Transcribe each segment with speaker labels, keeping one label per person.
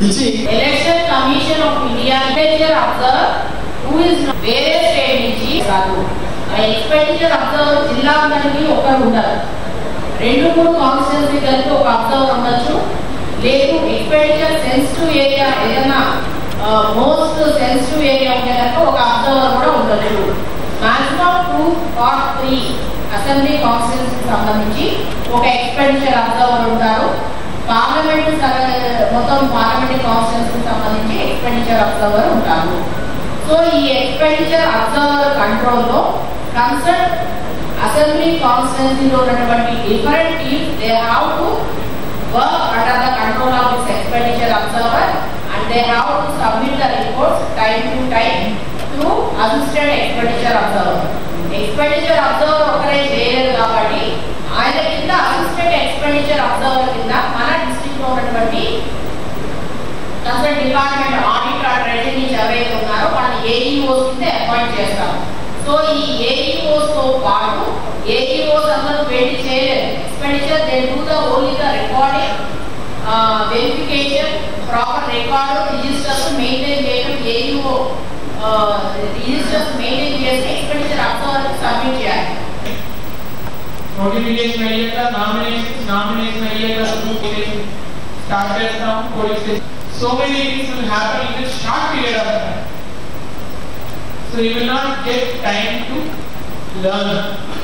Speaker 1: పిలిచి
Speaker 2: election commission of India expenditure observer who is వేరే state నుంచి కాదు ఎక్స్పెండిచర్ అబ్జర్వర్ జిల్లా అందరికి ఒకరు ఉండరు రెండు మూడు కాన్స్టిట్యున్సీ కలిపి ఒక అబ్జర్వర్ ఉండొచ్చు లేదు ఎక్స్పెండిచర్ సెన్సిటివ్ ఏరియా ఏదైనా మోస్ట్ సెన్సిటివ్ ఏరియా ఉంటే కనుక ఒక అబ్జర్వర్ కూడా ఉండొచ్చు maximum two or three assembly కాన్స్టిట్యున్సీకి సంబంధించి ఒక ఎక్స్పెండిచర్ అబ్జర్వర్ ఉంటారు పార్లమెంట్ సగ- మొత్తం పార్లమెంట్ కాన్స్టిట్యున్సీకి సంబంధించి ఎక్స్పెండిచర్ అబ్జర్వర్ ఉంటారు సో ఈ ఎక్స్పెండిచర్ అబ్జర్వర్ కంట్రోల్లో కన్సర్న్ అసెంబ్లీ కాన్స్టిట్యున్సీలో ఉన్నటువంటి different teams they have to work under the control of this expenditure observer and they have to submit the reports time to time through assistant expenditure observer expenditure observer ఒకరే చేయలేదు కాబట్టి ఆయన కింద assistant expenditure observer కింద మన district లో ఉన్నటువంటి concern department audit and revenues ఎవరైతే ఉన్నారో వాళ్ళని ఏఈఓస్ కింద అపాయింట్ చేస్తాం సో ఈ ఏఈఓస్ తో పాటు ఏఈఓస్ అందరూ పెట్టి చేయలేదు expenditure they do the only the recording verification proper record registers maintain చేయడం ఏఈఓ రిజిస్టర్స్ మెయింటైన్ చేసి ఎక్స్పెండిచర్ అబ్జర్వర్ సబ్మిట్ చేయాలి
Speaker 3: నోటిఫికేషన్ అయ్యాక నామినేషన్ నామినేషన్ అయ్యాక పోలీస్ స్టార్ట్ చేస్తాం police so many things will happen in this short period of time so you will not get time to learn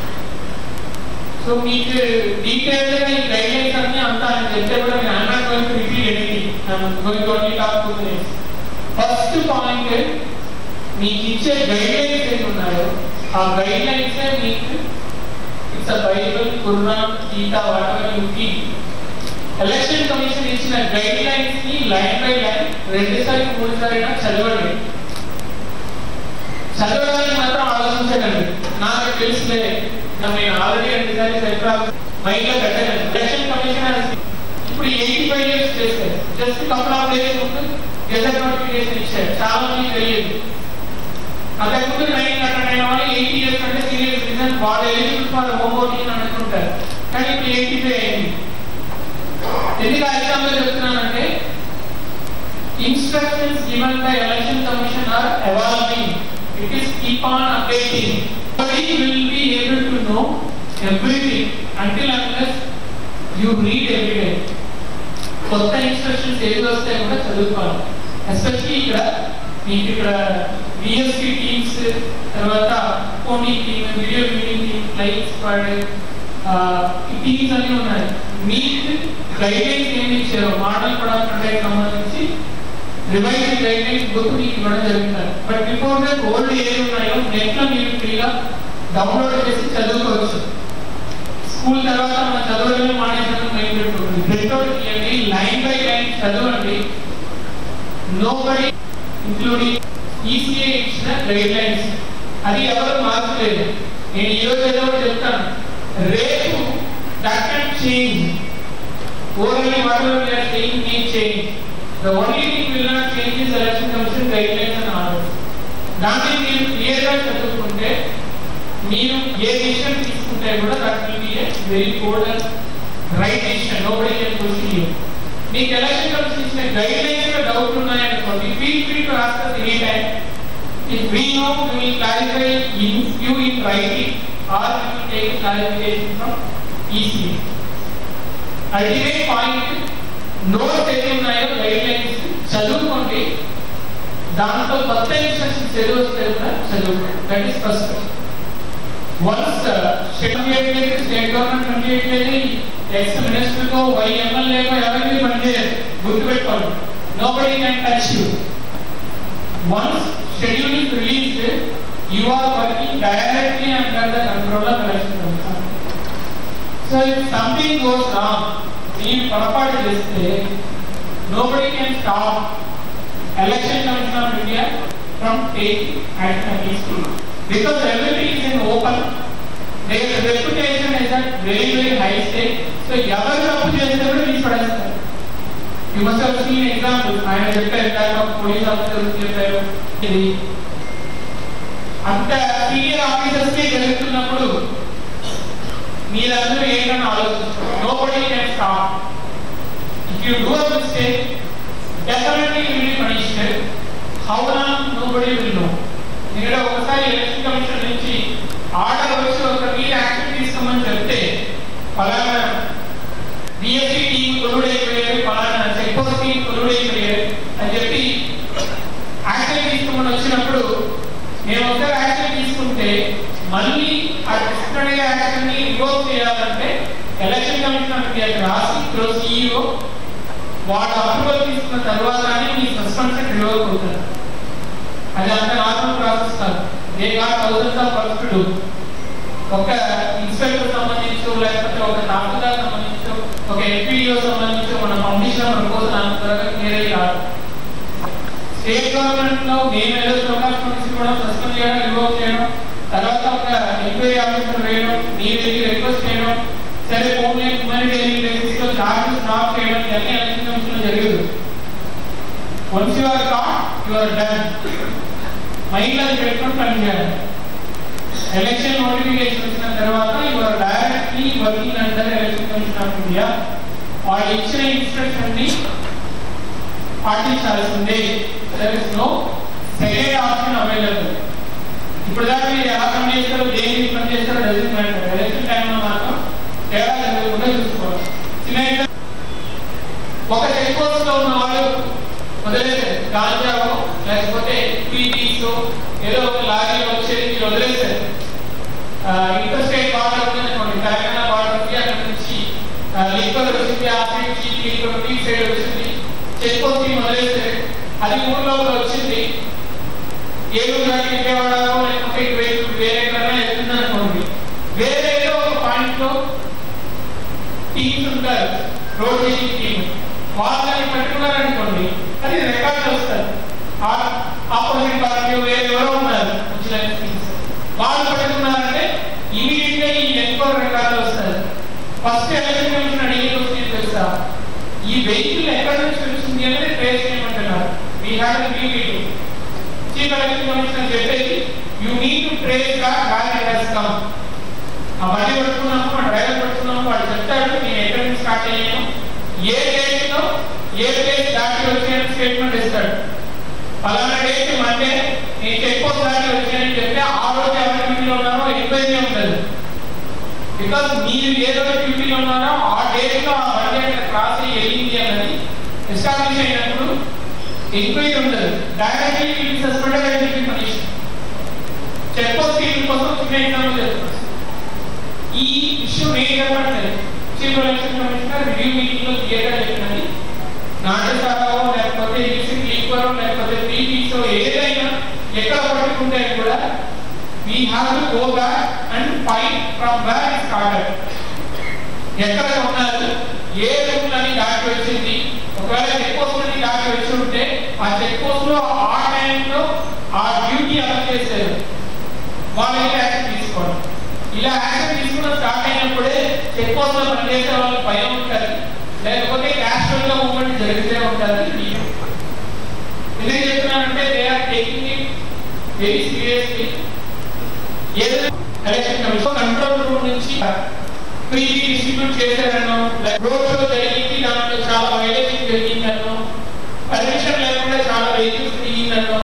Speaker 3: so మీకు detailed గా ఈ guide lines అన్ని అంతా అని చెప్తే కూడా నేను I'm not going to repeat anything I'm going to only talk to this first point మీకు ఇచ్చే గైడ్ లైన్స్ ఏమి ఉన్నాయో ఆ గైడ్ లైన్స్ మీకు it's a Bible Quran Gita whatever you feel election commission ఇచ్చిన గైడ్ లైన్స్ ని లైన్ బై లైన్ రెండు సార్లు మూడు సార్లు చదవండి చదవడానికి మాత్రం ఆలోచించకండి నాకు తెలుసులే నేను ఆల్రెడీ రెండు సార్లు హైదరాబాద్ మైండ్ లో పెట్టాను ఎలక్షన్ కమిషన్ ఇప్పుడు ఎయిటీ ఫైవ్ ఇయర్స్ చేశారు జస్ట్ కపుల్ ఆఫ్ డేస్ ముందు గెజెట్ నోటిఫికేషన్ ఇచ్చారు చాలా మంది తెలియదు అంతకుముందు నైన్ అటెండ్ అయిన వాళ్ళు ఎయిటీ ఇయర్స్ అంటే సీనియర్ సిటిజన్ వాళ్ళు ఎలిజిబుల్ ఫర్ హోమ్ ఓటింగ్ అని అనుకుంటారు కానీ ఇప్పుడు ఎయిటీ ఫైవ్ అయింది ఎందుకు ఆ ఎగ్జామ్ లో చెప్తున్నానంటే instructions given by election commission are evolving it is keep on updating Nobody will be able to know everything until unless you read every day. కొత్త ఇన్స్ట్రక్షన్స్ ఏది వస్తాయో కూడా చదువుకోవాలి ఎస్పెషల్లీ ఇక్కడ మీకు ఇక్కడ విఎస్పి టీమ్స్ తర్వాత పోనీ టీమ్ వీడియో మీటింగ్ టీమ్ లైట్స్ పడే టీమ్స్ అన్ని ఉన్నాయి మీకు గైడ్లైన్స్ ఏమి ఇచ్చారో మోడల్ ప్రొడక్ట్ సంబంధించి రివైజ్ గైడ్లైన్స్ బుక్ మీకు ఇవ్వడం జరుగుతుంది బట్ బిఫోర్ దట్ ఓల్డ్ ఏది ఉన్నాయో నెట్ లో మీరు ఫ్రీగా డౌన్లోడ్ చేసి చదువుకోవచ్చు స్కూల్ తర్వాత మన చదవడమే మానేసాను మైండ్ పెట్టుకుంటుంది ప్రింట్అవుట్ తీయండి లైన్ బై లైన్ చదవండి నో బడి ఇంక్లూడింగ్ ఈసీఏ ఇచ్చిన గైడ్ లైన్స్ అది ఎవరు మార్చలేదు నేను ఈ రోజు ఏదో ఒకటి చెప్తాను రేపు that can change only whatever we are saying may change the only thing will not change is election commission guidelines and orders దాన్ని మీరు క్లియర్ గా చదువుకుంటే మీరు ఏ డిసిషన్ తీసుకుంటే కూడా that will be very cold and right decision nobody can question you మీకు election commission ఇచ్చిన guidelines లో డౌట్ ఉన్నాయనుకోండి feel free to ask us any time if we know we will clarify in you in writing or we will take clarification from ECA. Ultimate point notes ఏమి ఉన్నాయో guide lines చదువుకోండి దాంట్లో కొత్త instructions ఏదో వస్తే కూడా చదువుకోండి that is first once state చేయట్లేదు స్టేట్ గవర్నమెంట్ పని చేయట్లేదు ఎక్స్ మినిస్టర్కో వై ఎమ్మెల్యేకో ఎవరికి పని చేయదు గుర్తుపెట్టుకోండి nobody can touch you once schedule is released you are working directly under the control of election commission so if something goes wrong మీరు పొరపాటు చేస్తే nobody can stop election commission of India from taking action against you because everything is in open their reputation is at very very high stake so ఎవరు తప్పు చేస్తే కూడా తీసి పడేస్తారు you must have seen example ఆయన చెప్పారు ఇందాక police officer చెప్పారు ఇది అంత సీనియర్ ఆఫీసర్స్ కే జరుగుతున్నప్పుడు మీరందరూ ఏంటని ఆలోచించారు nobody can stop if you do a mistake definitely will be punished. How long nobody will know. ఇక్కడ ఒకసారి ఎలక్షన్ కమిషన్ నుంచి ఆర్డర్ వచ్చి ఒక మీరు యాక్షన్ తీసుకోమని చెప్తే ఫలానా డిఎస్సి టీం కొలుడైపోయారు ఫలానా చెక్పోస్ట్ టీం కొలుడైపోయారు అని చెప్పి యాక్షన్ తీసుకోమని వచ్చినప్పుడు నేను ఒకసారి యాక్షన్ తీసుకుంటే మళ్ళీ ఆ డిస్ప్లినరీ యాక్షన్ ని రివోక్ చేయాలంటే ఎలక్షన్ కమిషన్ అక్కడికి రాసి ప్రో సిఇఓ వాడు అప్రూవల్ తీసుకున్న తర్వాతనే మీ సస్పెన్షన్ రివోక్ అవుతుంది అది అంత నార్మల్ ప్రాసెస్ కాదు they got thousands of work to do ఒక ఇన్స్పెక్టర్ సంబంధించో లేకపోతే ఒక తహసీల్దార్ సంబంధించో ఒక ఎంపీడీఓ సంబంధించో మన పంపించిన ప్రపోజల్ అంత త్వరగా క్లియర్ అయ్యి రాదు స్టేట్ గవర్నమెంట్ లో మేము ఏదో ప్రోగ్రామ్స్ తీసుకోవడం సస్పెండ్ చేయడం రివోక్ చేయడం తర్వాత ఒక ఎంక్వైరీ ఆఫీసర్ వేయడం మీ వెళ్ళి రిక్వెస్ట్ చేయడం సరే హోమ్ హ్యూమానిటేరియన్ బేసిస్ లో చార్జెస్ డ్రాప్ చేయడం ఇవన్నీ ఎలక్షన్ కమిషన్ లో జరగదు once you are caught you are done mind అది పెట్టుకొని పని చేయాలి ఎలక్షన్ నోటిఫికేషన్ వచ్చిన తర్వాత you are directly working under election commission of India వాళ్ళు ఇచ్చిన ఇన్స్ట్రక్షన్ ని పాటించాల్సిందే there is no second option available ఇప్పుడు దాకా మీరు ఎలా పని చేస్తారో దేనికి పని చేస్తారో డజన్ మ్యాటర్ ఎలక్షన్ టైంలో మాత్రం తేడా జరగకుండా చూసుకోవాలి చిన్న example, ఒక చెక్ పోస్ట్ లో ఉన్న వాళ్ళు వదిలేశారు గాంజావో లేకపోతే పీటీసో ఏదో ఒక లారీలో వచ్చేది మీరు వదిలేశారు ఇంటర్ స్టేట్ బార్డర్ ఉందనుకోండి తెలంగాణ బార్డర్ ఉంది అక్కడ నుంచి లిక్కర్ వచ్చింది ఆ సైడ్ నుంచి లిక్కర్ ఈ సైడ్ వచ్చింది చెక్ పోస్ట్ ని వదిలేశారు అది ఊర్లోకి వచ్చింది ఏలూరు కానీ విజయవాడలో లేకపోతే ఇటువైపు వేరే ఎక్కడైనా వెళ్తుంది అనుకోండి వేరే ఏదో ఒక పాయింట్ లో టీమ్స్ ఉంటారు రోడ్ చేసింగ్ టీమ్ వాళ్ళని పట్టుకున్నారనుకోండి అది రికార్డ్ వస్తారు ఆపోజిట్ పార్టీ వేరే ఎవరో ఉన్నారు విజిలెన్స్ టీమ్స్ వాళ్ళు పట్టుకున్నారంటే ఇమీడియట్ గా ఈ ఎన్క్వైరీ రికార్డు వస్తారు ఫస్ట్ ఎలక్షన్ కమిషన్ అడిగి వస్తుంది తెలుసా ఈ వెహికల్ ఎక్కడి నుంచి వచ్చింది అనేది ట్రేస్ చేయమంటున్నారు we have be meeting chief election commissioner చెప్పేది యూ నీడ్ టు ట్రేస్ గా గాలి హెస్ కమ్ ఆ బండి పట్టుకున్నాము ఆ డ్రైవర్ పట్టుకున్నాము వాడు చెప్తాడు నేను ఎక్కడి నుంచి స్టార్ట్ అయ్యాను ఏ డేట్ లో ఏ ప్లేస్ దాటి వచ్చాను స్టేట్మెంట్ ఇస్తాడు ఫలానా డేట్ మండే నేను చెక్ పోస్ట్ దాటి వచ్చానని చెప్తే ఆ రోజు ఎవరి డ్యూటీలో ఉన్నారో ఎంక్వైరీ ఉంటుంది బికాస్ మీరు ఏ రోజు డ్యూటీలో ఉన్నారో ఆ డేట్ లో ఆ బండి అక్కడ క్రాస్ అయ్యి వెళ్ళింది అన్నది ఎస్టాబ్లిష్ అయినప్పుడు ఎంక్వైరీ ఉండదు directly will suspended and will be punished check post team కోసం చిన్న ఎగ్జాంపుల్ చెప్తాను ఈ ఇష్యూ నేను చెప్పట్లేదు chief election commissioner review meeting లో క్లియర్ గా చెప్పినది నాట్యశాలలో లేకపోతే యూసిక్ ఈక్వరో లేకపోతే పీపీసో ఏదైనా ఎక్కడ పట్టుకుంటే కూడా we have to go back and fight from where it started ఎక్కడ ఉన్నారు ఏ రూట్ అని దాటి వచ్చింది ఒకవేళ చెక్ పోస్ట్ అని దాటి వచ్చి ఉంటే ఆ చెక్ పోస్ట్ లో ఆ టైంలో ఆ డ్యూటీ అమలు చేశారు వాళ్ళకి యాక్షన్ తీసుకోవడం ఇలా యాక్షన్ తీసుకున్న స్టార్ట్ అయినప్పుడే చెక్ పోస్ట్ లో పనిచేసే వాళ్ళకి భయం ఉంటుంది లేకపోతే క్యాషువల్ గా మూవ్మెంట్ జరిగితే ఉంటుంది ఎందుకు చెప్తున్నానంటే they are taking it very seriously ఏదైనా ఎలక్షన్ కమిషన్ కంట్రోల్ రూమ్ నుంచి ఫ్రీలీ డిస్ట్రిబ్యూట్ చేశారనో రోడ్ షో జరిగింది దాంట్లో చాలా వైలేషన్ జరిగిందనో పర్మిషన్ లేకుండా చాలా వెహికల్స్ దిగిందనో